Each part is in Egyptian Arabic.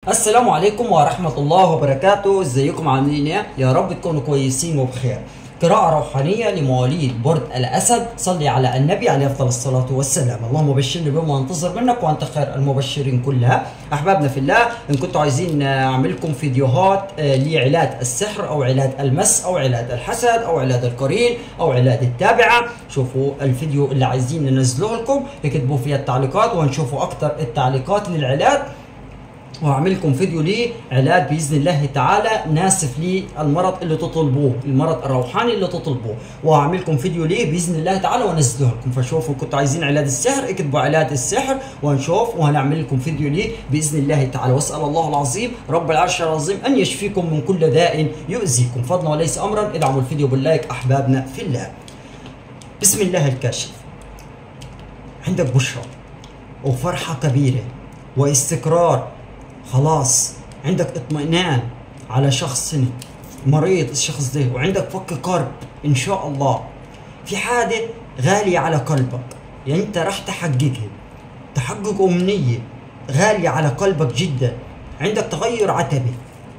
السلام عليكم ورحمة الله وبركاته ازيكم عاملين ايه يا رب تكونوا كويسين وبخير قراءة روحانية لمواليد برج الأسد صلي على النبي عليه أفضل الصلاة والسلام اللهم بشرني بما انتظر منك وأنت خير المبشرين كلها أحبابنا في الله إن كنتوا عايزين أعمل لكم فيديوهات آه، لعلاج السحر أو علاج المس أو علاج الحسد أو علاج القرين أو علاج التابعة شوفوا الفيديو اللي عايزين ننزله لكم اكتبوا فيها التعليقات وهنشوفوا أكتر التعليقات للعلاج وهعمل لكم فيديو ليه علاج باذن الله تعالى ناسف للمرض اللي تطلبوه المرض الروحاني اللي تطلبوه وهعمل لكم فيديو ليه باذن الله تعالى وانزله لكم فشوفوا كنتوا عايزين علاج السحر اكتبوا علاج السحر وهنشوف وهنعمل لكم فيديو ليه باذن الله تعالى واسال الله العظيم رب العرش العظيم ان يشفيكم من كل داء يؤذيكم فضلا وليس امرا ادعموا الفيديو باللايك احبابنا في الله بسم الله الكاشف عندك بشرى وفرحه كبيره واستقرار خلاص عندك اطمئنان على شخص مريض الشخص ده وعندك فك كرب ان شاء الله في حاجه غاليه على قلبك يعني انت راح تحققها تحقق امنيه غاليه على قلبك جدا عندك تغير عتبي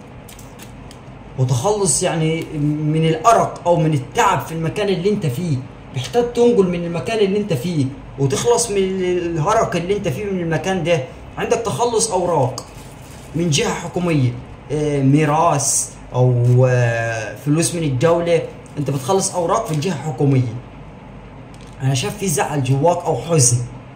وتخلص يعني من الارق او من التعب في المكان اللي انت فيه محتاج تنقل من المكان اللي انت فيه وتخلص من الهرق اللي انت فيه من المكان ده عندك تخلص اوراق من جهه حكوميه آه، ميراث او آه، فلوس من الدوله انت بتخلص اوراق في الجهه الحكوميه انا شايف في زعل جواك او حزن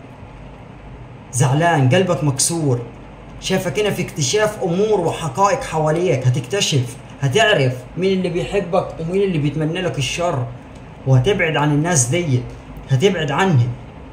زعلان قلبك مكسور شايفك هنا في اكتشاف امور وحقائق حواليك هتكتشف هتعرف مين اللي بيحبك ومين اللي بيتمنى لك الشر وهتبعد عن الناس دي هتبعد عنهم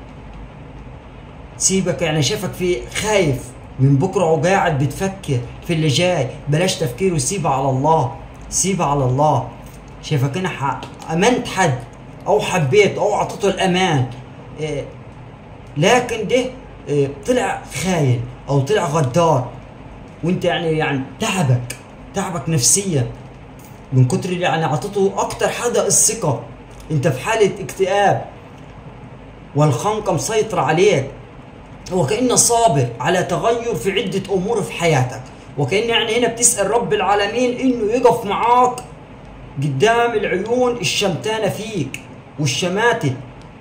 سيبك يعني شايفك في خايف من بكره وقاعد بتفكر في اللي جاي بلاش تفكير وسيبها على الله سيبها على الله شايفك انا ح- امنت حد او حبيت او اعطيته الامان إيه لكن ده إيه طلع خاين او طلع غدار وانت يعني يعني تعبك تعبك نفسيا من كتر اللي يعني اعطيته اكتر حدا الثقه انت في حاله اكتئاب والخنقه مسيطره عليك وكأنه صابر على تغير في عدة أمور في حياتك وكأن يعني هنا بتسأل رب العالمين إنه يقف معاك قدام العيون الشمتانة فيك والشماتة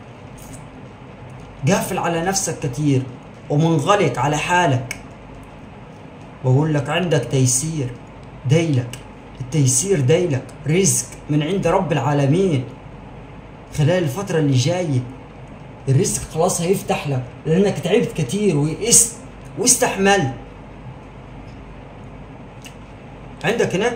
قافل على نفسك كتير ومنغلق على حالك بقول لك عندك تيسير ديلك التيسير ديلك رزق من عند رب العالمين خلال الفترة اللي جاية الرزق خلاص هيفتح لك لانك تعبت كتير ويئست واستحملت عندك هنا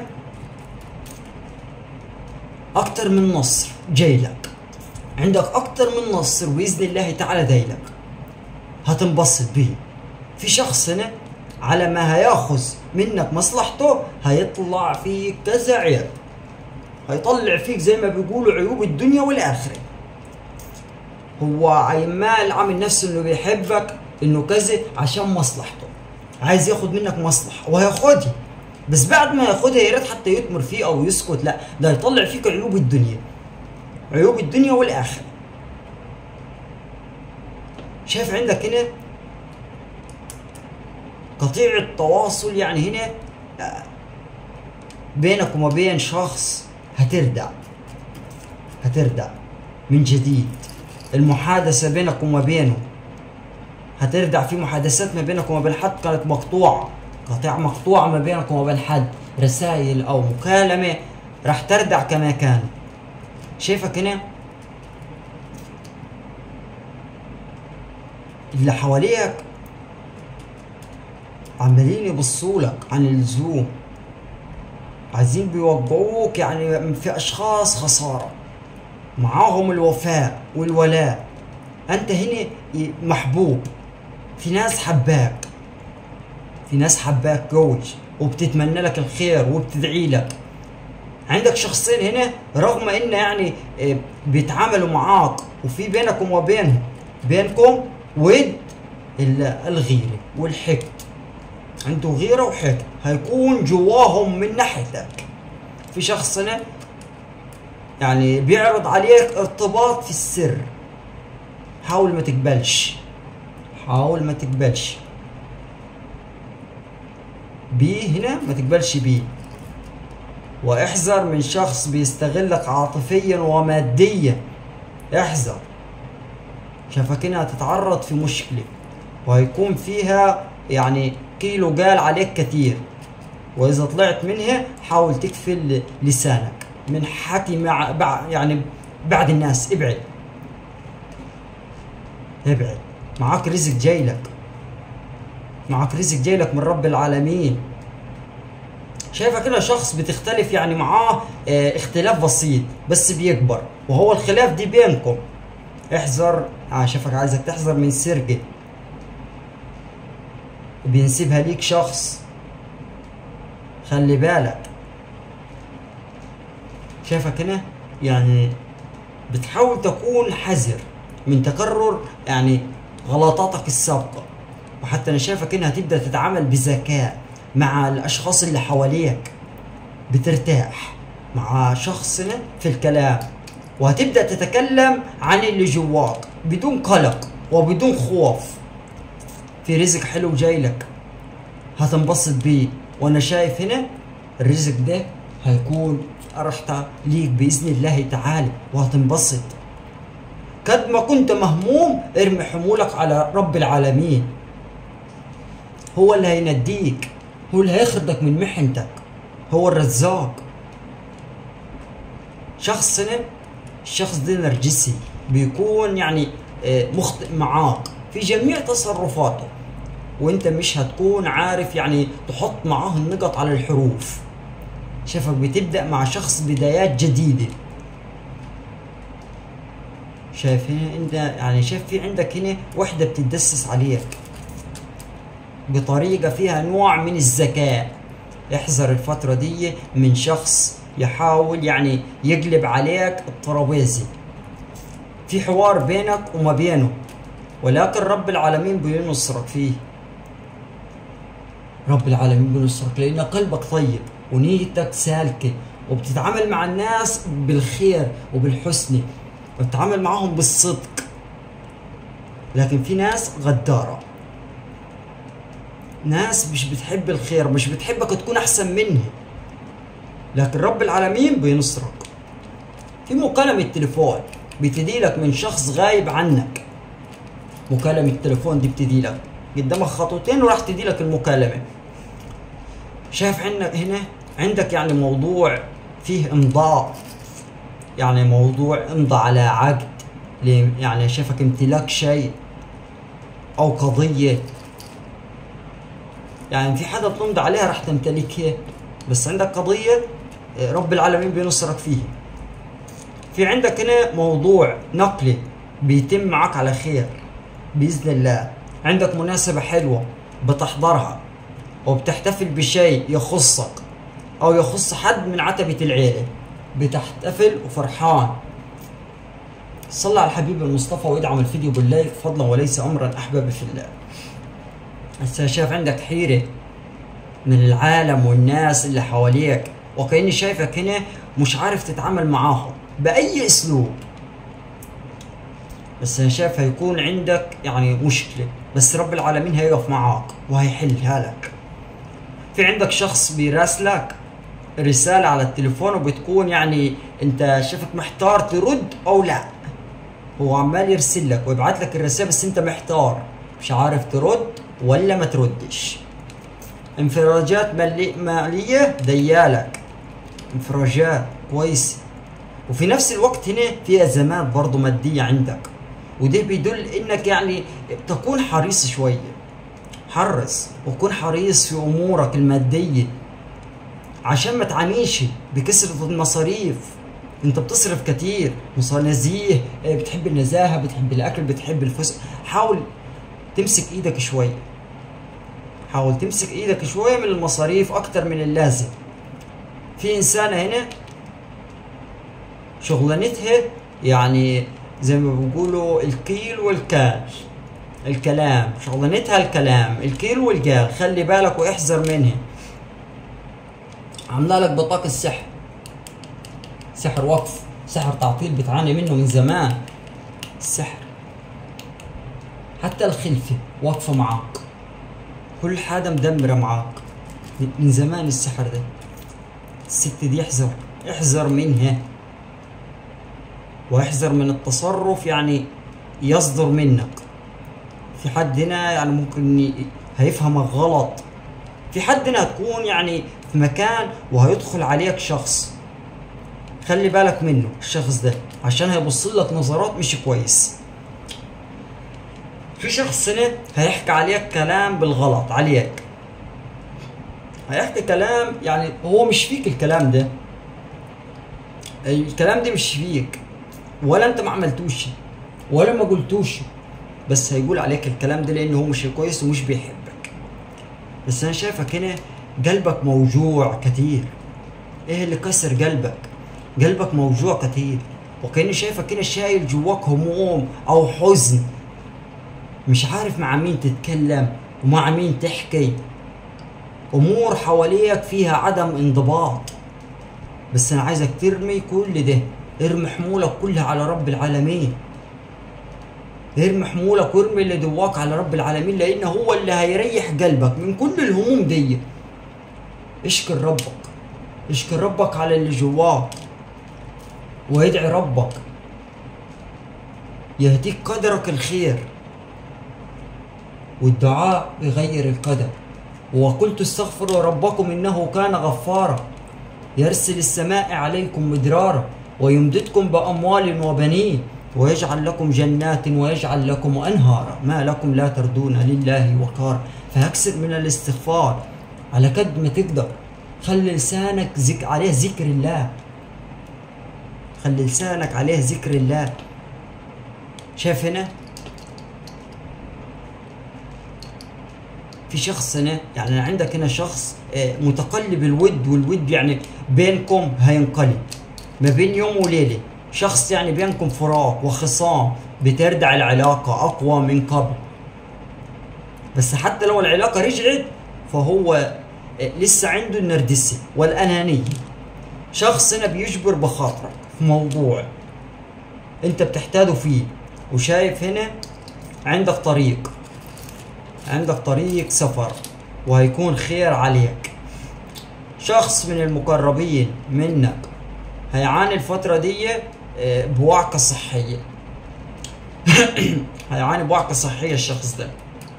اكتر من نصر جاي لك عندك اكتر من نصر باذن الله تعالى جاي لك هتنبسط به في شخص هنا على ما هياخذ منك مصلحته هيطلع فيك كذا عيب هيطلع فيك زي ما بيقولوا عيوب الدنيا والاخره هو عمال عامل نفسه انه بيحبك انه كذا عشان مصلحته عايز ياخد منك مصلحه وهياخدها بس بعد ما ياخدها يا ريت حتى يتمر فيه او يسكت لا ده يطلع فيك عيوب الدنيا عيوب الدنيا والاخره شايف عندك هنا قطيع التواصل يعني هنا آه، بينك وما بين شخص هتردع هتردع من جديد المحادثة بينك وما بينه هتردع في محادثات ما بينك وما بين حد كانت مقطوعة قطيع مقطوعة ما بينك وما بين حد رسائل أو مكالمة راح تردع كما كان شايفك هنا اللي حواليك عمالين يبصولك عن اللزوم عايزين بيوقعوك يعني في أشخاص خسارة معاهم الوفاء والولاء انت هنا محبوب في ناس حباك في ناس حباك جوج وبتتمنى لك الخير وبتدعي لك عندك شخصين هنا رغم ان يعني آه، بيتعاملوا معاك وفي بينك وما بينهم بينكم ود ال- الغيرة والحقد عنده غيرة وحقد هيكون جواهم من ناحيتك في شخص هنا يعني بيعرض عليك ارتباط في السر حاول ما تقبلش حاول ما تقبلش بيه هنا ما تقبلش بيه واحذر من شخص بيستغلك عاطفيا وماديا احذر شافك انها تتعرض في مشكلة وهيكون فيها يعني كيلو قال عليك كثير واذا طلعت منها حاول تقفل لسانك من حكي مع بع يعني بعد الناس ابعد ابعد معاك رزق جاي لك معاك رزق جاي لك من رب العالمين شايفه كده شخص بتختلف يعني معاه اه اختلاف بسيط بس بيكبر وهو الخلاف دي بينكم احذر اه شايفك عايزك تحذر من سرقه بينسبها ليك شخص خلي بالك شايفك هنا يعني بتحاول تكون حذر من تكرر يعني غلطاتك السابقه وحتى انا شايفك انها تبدا تتعامل بذكاء مع الاشخاص اللي حواليك بترتاح مع شخصنا في الكلام وهتبدا تتكلم عن اللي جواك بدون قلق وبدون خوف في رزق حلو جاي لك هتنبسط بيه وانا شايف هنا الرزق ده هيكون رحت ليك باذن الله تعالى وهتنبسط قد ما كنت مهموم ارمي حمولك على رب العالمين هو اللي هينديك هو اللي هيخرجك من محنتك هو الرزاق شخصنا الشخص ده نرجسي بيكون يعني مخطئ معاك في جميع تصرفاته وانت مش هتكون عارف يعني تحط معاه النقط على الحروف شايفك بتبدأ مع شخص بدايات جديدة شايف هنا انت يعني شايف في عندك هنا وحدة بتتدسس عليك بطريقة فيها نوع من الذكاء احذر الفترة دي من شخص يحاول يعني يقلب عليك الترابيزة في حوار بينك وما بينه ولكن رب العالمين بينصرك فيه رب العالمين بينصرك لأن قلبك طيب ونيتك سالكة وبتتعامل مع الناس بالخير وبالحسن وبتتعامل معهم بالصدق لكن في ناس غدارة ناس مش بتحب الخير مش بتحبك تكون أحسن منها لكن رب العالمين بينصرك في مكالمة تليفون بتدي لك من شخص غايب عنك مكالمة التليفون دي بتدي لك قدامك خطوتين وراح تدي لك المكالمة شايف عندك هنا عندك يعني موضوع فيه امضاء يعني موضوع امضى على عقد يعني شايفك امتلاك شيء او قضية يعني في حدا بتمضي عليها راح تمتلكها بس عندك قضية رب العالمين بينصرك فيها في عندك هنا موضوع نقلي بيتم معك على خير بإذن الله عندك مناسبة حلوة بتحضرها وبتحتفل بشيء يخصك أو يخص حد من عتبة العيلة بتحتفل وفرحان صلى على الحبيب المصطفى وادعم الفيديو باللايك فضلا وليس أمرا أحبابي في الله هسه شايف عندك حيرة من العالم والناس اللي حواليك وكأني شايفك هنا مش عارف تتعامل معاهم بأي أسلوب بس أنا شايف هيكون عندك يعني مشكلة بس رب العالمين هيقف معاك وهيحلها لك في عندك شخص بيراسلك رسالة على التليفون وبتكون يعني انت شايفك محتار ترد او لا هو عمال يرسل لك ويبعت لك الرسالة بس انت محتار مش عارف ترد ولا ما تردش انفراجات مالي مالية ديالك انفراجات كويس وفي نفس الوقت هنا في ازمات برضه مادية عندك وده بيدل انك يعني تكون حريص شوية حرص وكون حريص في امورك المادية عشان ما تعانيش بكثرة المصاريف انت بتصرف كتير نزيه بتحب النزاهة بتحب الاكل بتحب الفسق حاول تمسك ايدك شوية حاول تمسك ايدك شوية من المصاريف اكتر من اللازم في انسانة هنا شغلانتها يعني زي ما بيقولوا الكيل والكال الكلام شغلانتها الكلام الكيل والقال خلي بالك واحذر منها عامله لك بطاقة السحر سحر وقف سحر تعطيل بتعاني منه من زمان السحر حتى الخلفة واقفة معاك كل حاجة مدمرة معاك من زمان السحر ده الست دي احذر احذر منها واحذر من التصرف يعني يصدر منك في حد هنا يعني ممكن ي- هيفهمك غلط في حد هنا هتكون يعني في مكان وهيدخل عليك شخص خلي بالك منه الشخص ده عشان هيبص لك نظرات مش كويس في شخص هنا هيحكي عليك كلام بالغلط عليك هيحكي كلام يعني هو مش فيك الكلام ده الكلام ده مش فيك ولا انت ما عملتوش ولا ما قلتوش بس هيقول عليك الكلام ده لانه هو مش كويس ومش بيحبك بس انا شايفك هنا قلبك موجوع كتير ايه اللي كسر قلبك قلبك موجوع كتير وكاني شايفك هنا شايل جواك هموم او حزن مش عارف مع مين تتكلم ومع مين تحكي امور حواليك فيها عدم انضباط بس انا عايزك ترمي كل ده ارمي حمولك كلها على رب العالمين ارمي حمولك وارمي اللي جواك على رب العالمين لان هو اللي هيريح قلبك من كل الهموم دي اشكر ربك اشكر ربك على اللي جواك وادعي ربك يهديك قدرك الخير والدعاء بغير القدر وقلت استغفروا ربكم انه كان غفارا يرسل السماء عليكم مدرارا ويمددكم باموال وبنين ويجعل لكم جنات ويجعل لكم انهارا ما لكم لا تردون لله وقارا فاكثر من الاستغفار على قد ما تقدر خلي لسانك ذك عليه ذكر الله خلي لسانك عليه ذكر الله شايف هنا في شخص هنا يعني عندك هنا شخص آه، متقلب الود والود يعني بينكم هينقلب ما بين يوم وليله شخص يعني بينكم فراق وخصام بتردع العلاقه اقوى من قبل بس حتى لو العلاقه رجعت فهو آه، لسه عنده النرجسي والانانيه شخص هنا بيجبر بخاطرك في موضوع انت بتحتاجه فيه وشايف هنا عندك طريق عندك طريق سفر وهيكون خير عليك شخص من المقربين منك هيعاني الفترة دي آه، بوعكة صحية هيعاني بوعكة صحية الشخص ده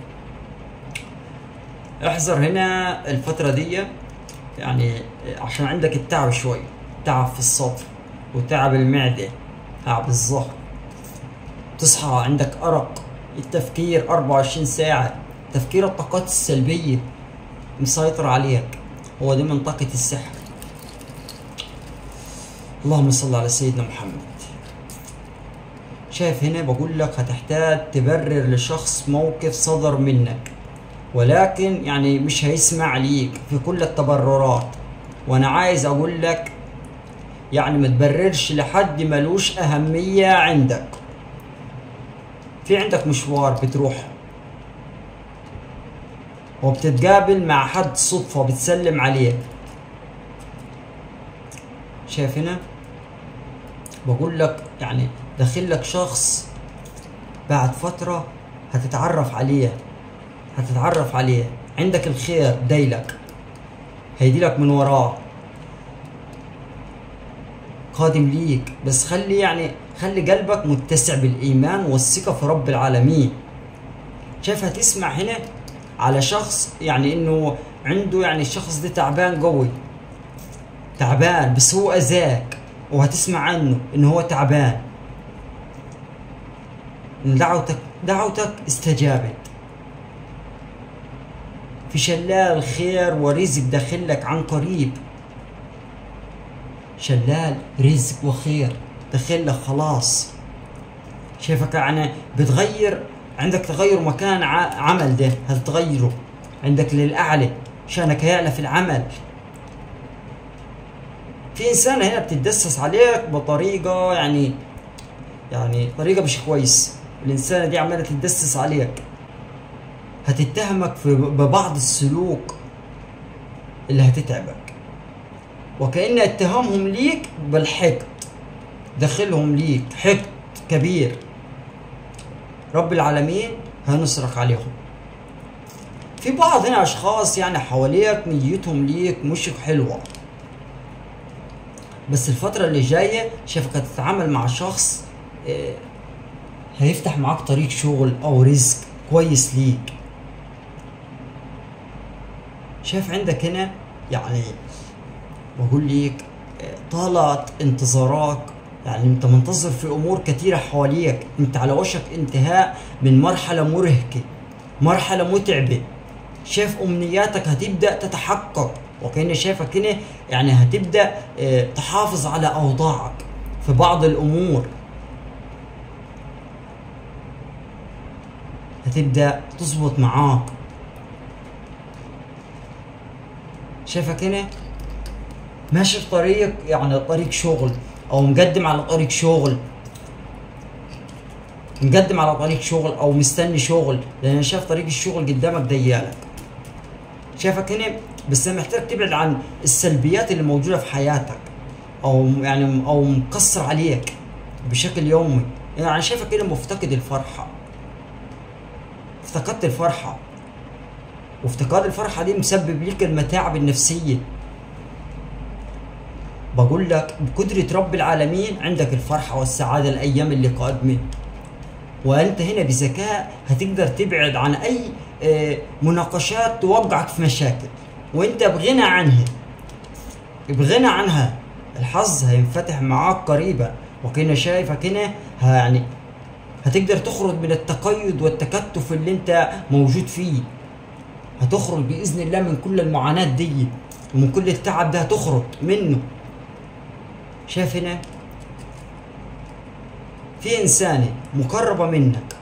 احذر هنا الفترة دي يعني آه، عشان عندك التعب شوي تعب في الصدر وتعب المعدة تعب الظهر تصحى عندك أرق التفكير 24 ساعة تفكير الطاقات السلبية مسيطر عليك هو دي منطقة السحر اللهم صل على سيدنا محمد شايف هنا بقول لك هتحتاج تبرر لشخص موقف صدر منك ولكن يعني مش هيسمع ليك في كل التبررات وانا عايز اقول لك يعني ما تبررش لحد ملوش اهمية عندك في عندك مشوار بتروح وبتتقابل مع حد صدفة بتسلم عليه شايف هنا بقول لك يعني داخل لك شخص بعد فترة هتتعرف عليه هتتعرف عليه عندك الخير دايلك هيديلك من وراه قادم ليك بس خلي يعني خلي قلبك متسع بالإيمان والثقة في رب العالمين شايف هتسمع هنا على شخص يعني انه عنده يعني الشخص ده تعبان قوي تعبان بس هو اذاك وهتسمع عنه انه هو تعبان إن دعوتك دعوتك استجابت في شلال خير ورزق داخلك عن قريب شلال رزق وخير داخلك خلاص شايفك يعني بتغير عندك تغير مكان ع- عمل ده هتتغيره عندك للأعلى شانك هيعلى في العمل في إنسان هنا بتتدسس عليك بطريقة يعني يعني طريقة مش كويس الإنسانة دي عمالة تتدسس عليك هتتهمك في ببعض السلوك اللي هتتعبك وكأن اتهامهم ليك بالحقد داخلهم ليك حقد كبير رب العالمين هنصرخ عليهم في بعض هنا اشخاص يعني حواليك نيتهم ليك مش حلوه بس الفترة اللي جاية شايفك هتتعامل مع شخص آه، هيفتح معاك طريق شغل او رزق كويس ليك شايف عندك هنا يعني بقول لك آه، طالت انتظارك يعني انت منتظر في امور كثيره حواليك انت على وشك انتهاء من مرحله مرهقه مرحله متعبه شايف امنياتك هتبدا تتحقق وكأني شايفك هنا يعني هتبدا آه، تحافظ على اوضاعك في بعض الامور هتبدا تظبط معاك شايفك هنا ماشي في طريق يعني طريق شغل او مقدم على طريق شغل مقدم على طريق شغل او مستني شغل لان انا شايف طريق الشغل قدامك ضيقلك شايفك هنا بس انا محتاج تبعد عن السلبيات اللي موجوده في حياتك او يعني او مقصر عليك بشكل يومي يعني انا شايفك هنا مفتقد الفرحه افتقدت الفرحه وافتقاد الفرحه دي مسبب لك المتاعب النفسيه بقول لك بقدرة رب العالمين عندك الفرحة والسعادة الأيام اللي قادمة وأنت هنا بذكاء هتقدر تبعد عن أي آه، مناقشات توقعك في مشاكل وأنت بغنى عنها بغنى عنها الحظ هينفتح معاك قريبا وكنا شايفك هنا ها- يعني هتقدر تخرج من التقيد والتكتف اللي انت موجود فيه هتخرج بإذن الله من كل المعاناة دي ومن كل التعب ده هتخرج منه شايف هنا في إنسانة مقربة منك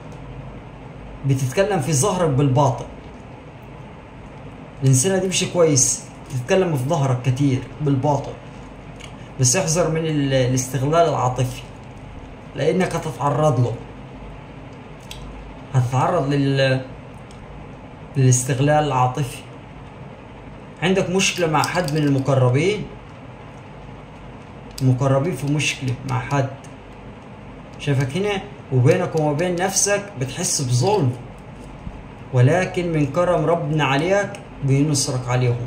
بتتكلم في ظهرك بالباطل الإنسانة دي مش كويس بتتكلم في ظهرك كتير بالباطل بس احذر من ال- الاستغلال العاطفي لأنك هتتعرض له هتتعرض لل للاستغلال العاطفي عندك مشكلة مع حد من المقربين المقربين في مشكلة مع حد شايفك هنا وبينك وما بين نفسك بتحس بظلم ولكن من كرم ربنا عليك بينصرك عليهم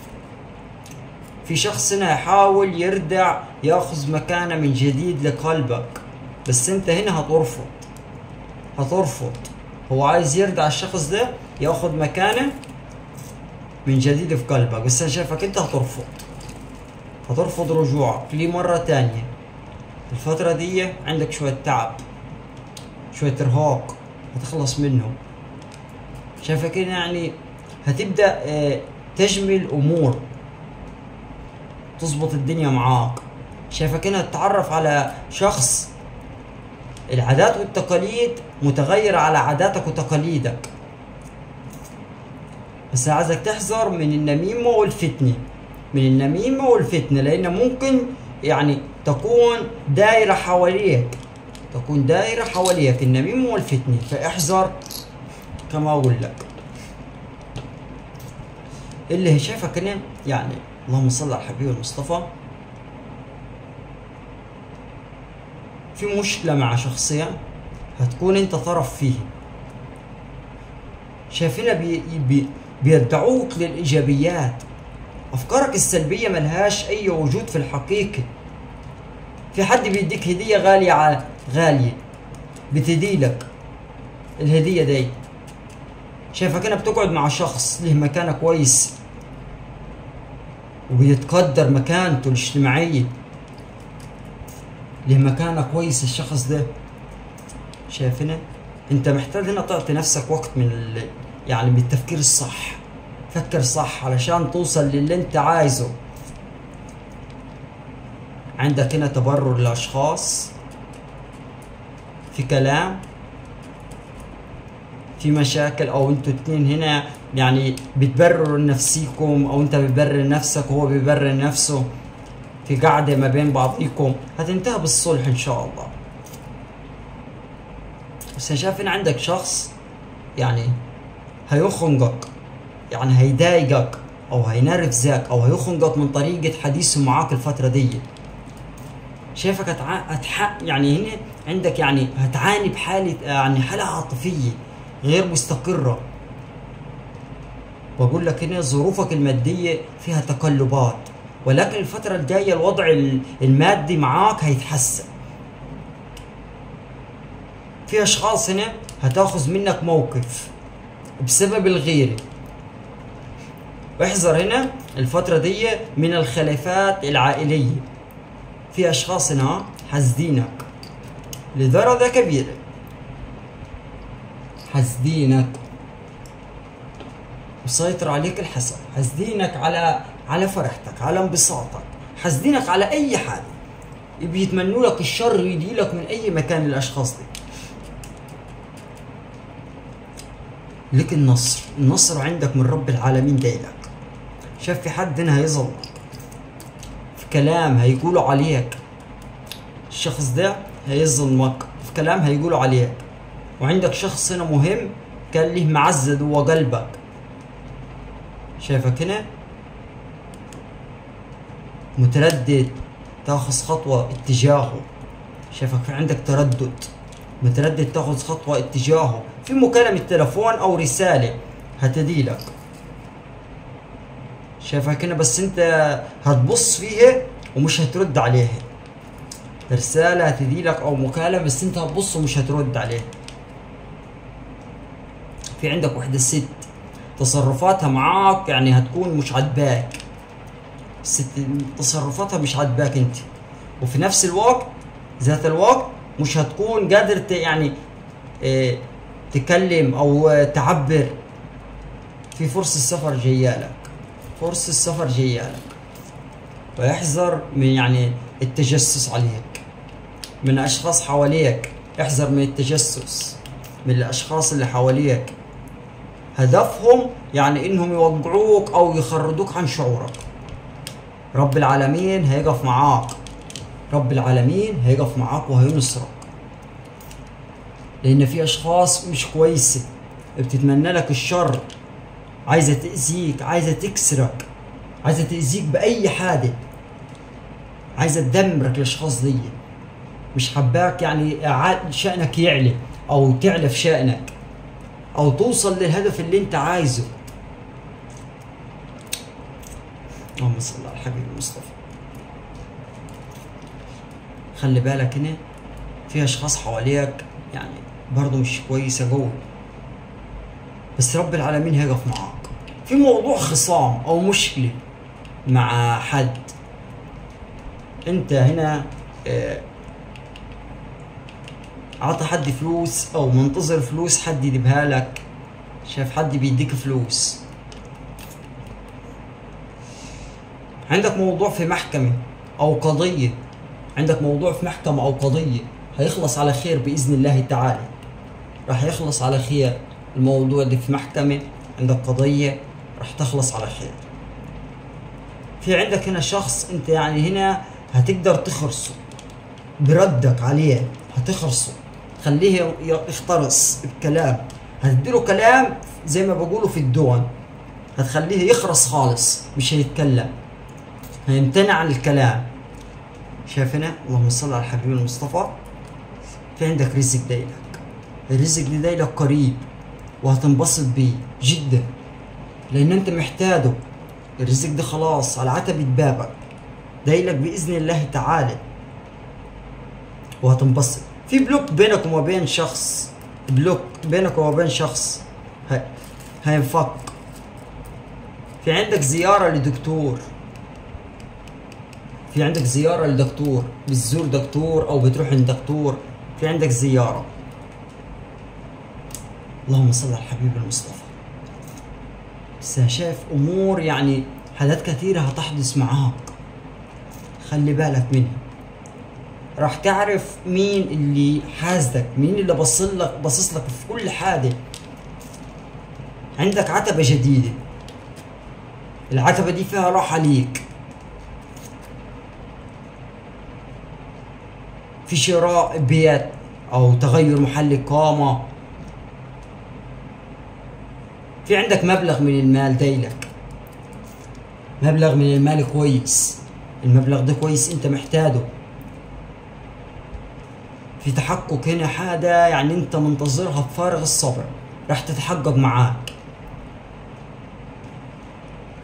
في شخص هنا يحاول يردع ياخذ مكانه من جديد لقلبك بس انت هنا هترفض هترفض هو عايز يردع الشخص ده ياخذ مكانه من جديد في قلبك بس انا شايفك انت هترفض هترفض رجوعك ليه مرة تانية الفترة دي عندك شوية تعب شوية إرهاق هتخلص منه شايفك هنا يعني هتبدأ آه، تجمل أمور تظبط الدنيا معاك شايفك هنا تتعرف على شخص العادات والتقاليد متغيرة على عاداتك وتقاليدك بس عايزك تحذر من النميمة والفتنة من النميمة والفتنة لأن ممكن يعني تكون دايرة حواليك تكون دايرة حواليك النميمة والفتنة فاحذر كما أقول لك اللي شايفك هنا يعني اللهم صل على الحبيب المصطفى في مشكلة مع شخصية هتكون انت طرف فيه شايفينها بي بي بيدعوك للإيجابيات أفكارك السلبية ملهاش أي وجود في الحقيقة في حد بيديك هدية غالية على غالية بتديلك الهدية دي شايفك أنا بتقعد مع شخص له مكانة كويس وبيتقدر مكانته الاجتماعية له مكانة كويس الشخص ده شايفنا انت محتاج هنا تعطي نفسك وقت من ال... يعني بالتفكير الصح فكر صح علشان توصل للي انت عايزه عندك هنا تبرر لاشخاص في كلام في مشاكل او انتوا اتنين هنا يعني بتبرروا نفسيكم او انت بتبرر نفسك وهو بيبرر نفسه في قعدة ما بين بعضيكم هتنتهي بالصلح ان شاء الله بس انا شايف ان عندك شخص يعني هيخنقك يعني هيضايقك او هينرفزك او هيخنقك من طريقة حديثه معاك الفترة دي شايفك هتع... هتح... يعني هنا عندك يعني هتعاني بحالة يعني حالة عاطفية غير مستقرة بقول لك هنا ظروفك المادية فيها تقلبات ولكن الفترة الجاية الوضع ال- المادي معاك هيتحسن في اشخاص هنا هتاخذ منك موقف بسبب الغيرة واحذر هنا الفترة دي من الخلافات العائلية في اشخاص هنا حاسدينك لدرجة كبيرة حاسدينك مسيطر عليك الحسد حاسدينك على على فرحتك على انبساطك حاسدينك على اي حاجة بيتمنوا لك الشر يجي لك من اي مكان الاشخاص دي لك النصر النصر عندك من رب العالمين جايلك شايف في حد هنا هيظلمك في كلام هيقولوا عليك الشخص ده هيظلمك في كلام هيقولوا عليك وعندك شخص هنا مهم كان ليه معزة جوا قلبك شايفك هنا متردد تاخذ خطوة اتجاهه شايفك في عندك تردد متردد تاخذ خطوة اتجاهه في مكالمة تلفون أو رسالة هتديلك شايفك هنا بس انت هتبص فيها ومش هترد عليها رسالة هتديلك أو مكالمة بس انت هتبص ومش هترد عليها في عندك وحدة ست تصرفاتها معاك يعني هتكون مش عجباك ست تصرفاتها مش عاجباك انت وفي نفس الوقت ذات الوقت مش هتكون قادر ت- يعني اه تكلم او آه، تعبر في فرصة سفر جايالك فرصة سفر جايالك ويحذر من يعني التجسس عليك من اشخاص حواليك احذر من التجسس من الاشخاص اللي حواليك هدفهم يعني انهم يوقعوك او يخرجوك عن شعورك رب العالمين هيقف معاك رب العالمين هيقف معاك وهينصرك لان في اشخاص مش كويسه بتتمنى لك الشر عايزه تاذيك عايزه تكسرك عايزه تاذيك باي حاجه عايزه تدمرك الاشخاص دي مش حباك يعني ع- شأنك يعلى او تعلى في شأنك او توصل للهدف اللي انت عايزه اللهم صل على الحبيب المصطفى خلي بالك هنا في اشخاص حواليك يعني برضه مش كويسه جوه بس رب العالمين هيقف معاك في موضوع خصام او مشكله مع حد انت هنا آه، عطى حد فلوس او منتظر فلوس حد يجيبها لك شايف حد بيديك فلوس عندك موضوع في محكمة أو قضية عندك موضوع في محكمة أو قضية هيخلص على خير بإذن الله تعالى راح يخلص على خير الموضوع ده في محكمة عندك قضية راح تخلص على خير في عندك هنا شخص انت يعني هنا هتقدر تخرصه بردك عليه هتخرصه خليه ي- يخترص بكلام هتديله كلام زي ما بقولوا في الدون هتخليه يخرس خالص مش هيتكلم هيمتنع عن الكلام شايف هنا اللهم صل على الحبيب المصطفى في عندك رزق دايلك الرزق ده دايلك قريب وهتنبسط بيه جدا لان انت محتاجه الرزق ده خلاص على عتبة بابك دايلك باذن الله تعالى وهتنبسط في بلوك بينك وما بين شخص بلوك بينك وما بين شخص ه- هينفك في عندك زيارة لدكتور في عندك زيارة لدكتور بتزور دكتور أو بتروح عند دكتور في عندك زيارة اللهم صل على الحبيب المصطفى بس أنا شايف أمور يعني حاجات كثيرة هتحدث معاك خلي بالك منها راح تعرف مين اللي حاسدك مين اللي بصل لك باصص لك في كل حاجة عندك عتبة جديدة العتبة دي فيها راحة ليك في شراء بيت او تغير محل اقامه في عندك مبلغ من المال دايلك مبلغ من المال كويس المبلغ ده كويس انت محتاجه في تحقق هنا حاجة يعني انت منتظرها بفارغ الصبر راح تتحقق معاك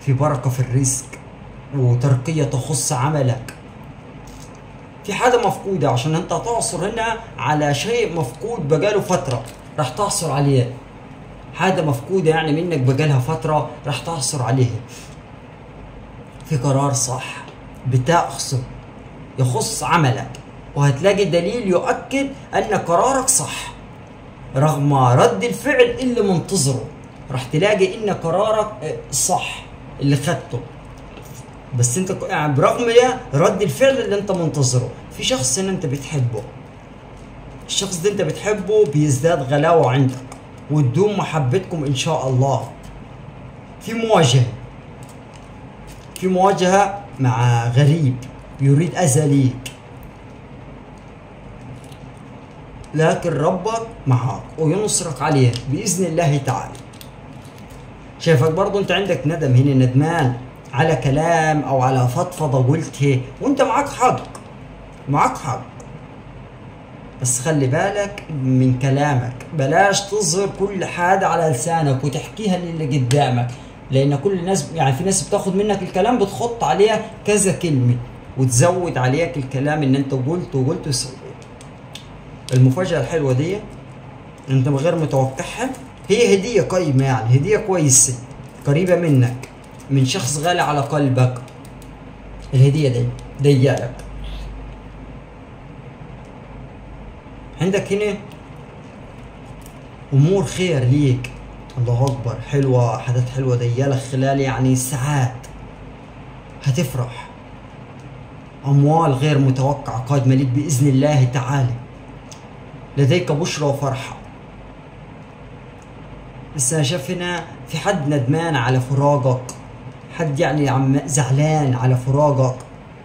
في بركة في الرزق وترقية تخص عملك في حاجة مفقودة عشان انت تعصر هنا على شيء مفقود بقاله فترة راح تعصر عليه حاجة مفقودة يعني منك بقالها فترة راح تعصر عليها في قرار صح بتأخذه يخص عملك وهتلاقي دليل يؤكد ان قرارك صح رغم رد الفعل اللي منتظره راح تلاقي ان قرارك آه، صح اللي خدته بس انت ك- يعني برغم ده رد الفعل اللي انت منتظره في شخص ان انت بتحبه الشخص ده انت بتحبه بيزداد غلاوة عندك وتدوم محبتكم ان شاء الله في مواجهة في مواجهة مع غريب يريد اذى ليك لكن ربك معك وينصرك عليه باذن الله تعالى شايفك برضو انت عندك ندم هنا ندمان على كلام او على فضفضه قلتها وانت معك حق معك حق بس خلي بالك من كلامك بلاش تظهر كل حاجة على لسانك وتحكيها للي قدامك لان كل الناس يعني في ناس بتاخد منك الكلام بتحط عليها كذا كلمة وتزود عليك الكلام ان انت قلت وقلت وسويت المفاجأة الحلوة دي انت من غير متوقعها هي هدية قيمة يعني هدية كويسة قريبة منك من شخص غالي على قلبك الهدية دي ديالك عندك هنا امور خير ليك الله اكبر حلوة حاجات حلوة ديالك خلال يعني ساعات هتفرح اموال غير متوقعة قادمة ليك باذن الله تعالى لديك بشرى وفرحة بس انا شايف هنا في حد ندمان على فراقك حد يعني عم زعلان على فراقك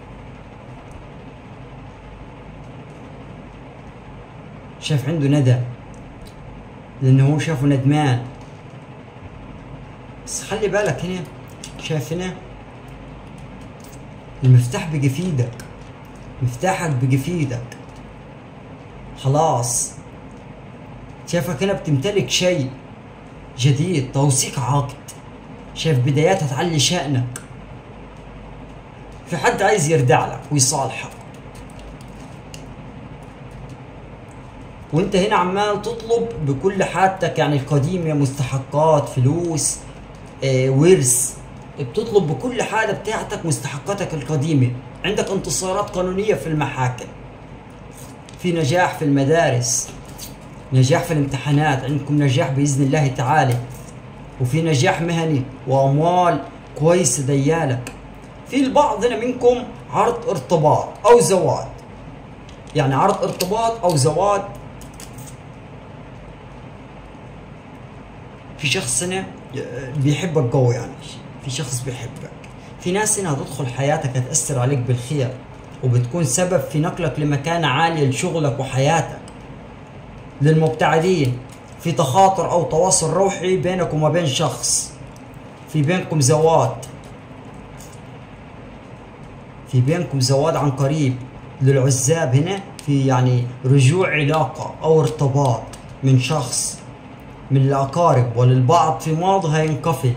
شاف عنده ندم لانه هو شافه ندمان بس خلي بالك هنا شايف هنا المفتاح بقي في ايدك مفتاحك بقي في ايدك خلاص شايفك هنا بتمتلك شيء جديد توثيق عقد شايف بدايات هتعلي شأنك في حد عايز يردع لك ويصالحك وانت هنا عمال تطلب بكل حاجتك يعني القديمة مستحقات فلوس آه، ورث بتطلب بكل حاجة بتاعتك مستحقاتك القديمة عندك انتصارات قانونية في المحاكم في نجاح في المدارس نجاح في الامتحانات عندكم نجاح بإذن الله تعالى وفي نجاح مهني وأموال كويسة ديالك في البعض هنا منكم عرض ارتباط أو زواج يعني عرض ارتباط أو زواج في شخص هنا بيحبك قوي يعني في شخص بيحبك في ناس هنا هتدخل حياتك هتأثر عليك بالخير وبتكون سبب في نقلك لمكانة عالية لشغلك وحياتك للمبتعدين في تخاطر أو تواصل روحي بينك وما بين شخص في بينكم زواج في بينكم زواج عن قريب للعزاب هنا في يعني رجوع علاقة أو ارتباط من شخص من الأقارب وللبعض في ماضي هينقفل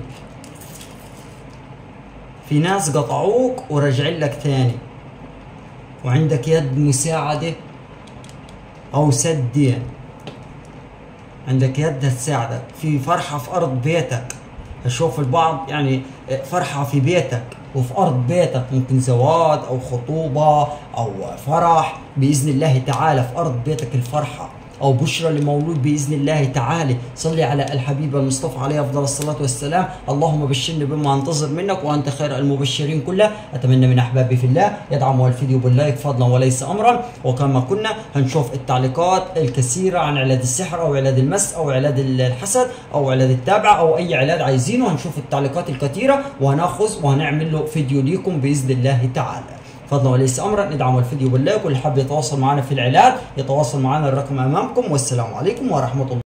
في ناس قطعوك ورجعين لك تاني وعندك يد مساعدة أو سد دين عندك يد تساعدك في فرحة في أرض بيتك أشوف البعض يعني فرحة في بيتك وفي أرض بيتك ممكن زواج أو خطوبة أو فرح بإذن الله تعالى في أرض بيتك الفرحة أو بشرى لمولود بإذن الله تعالى صلي على الحبيب المصطفى عليه أفضل الصلاة والسلام اللهم بشرني بما أنتظر منك وأنت خير المبشرين كله أتمنى من أحبابي في الله يدعموا الفيديو باللايك فضلا وليس أمرا وكما كنا هنشوف التعليقات الكثيرة عن علاج السحر أو علاج المس أو علاج الحسد أو علاج التابع أو أي علاج عايزينه هنشوف التعليقات الكثيرة وهناخذ وهنعمل له فيديو ليكم بإذن الله تعالى فضلا وليس امرا ندعم الفيديو باللايك واللي حاب يتواصل معنا في العلاج يتواصل معنا الرقم امامكم والسلام عليكم ورحمه الله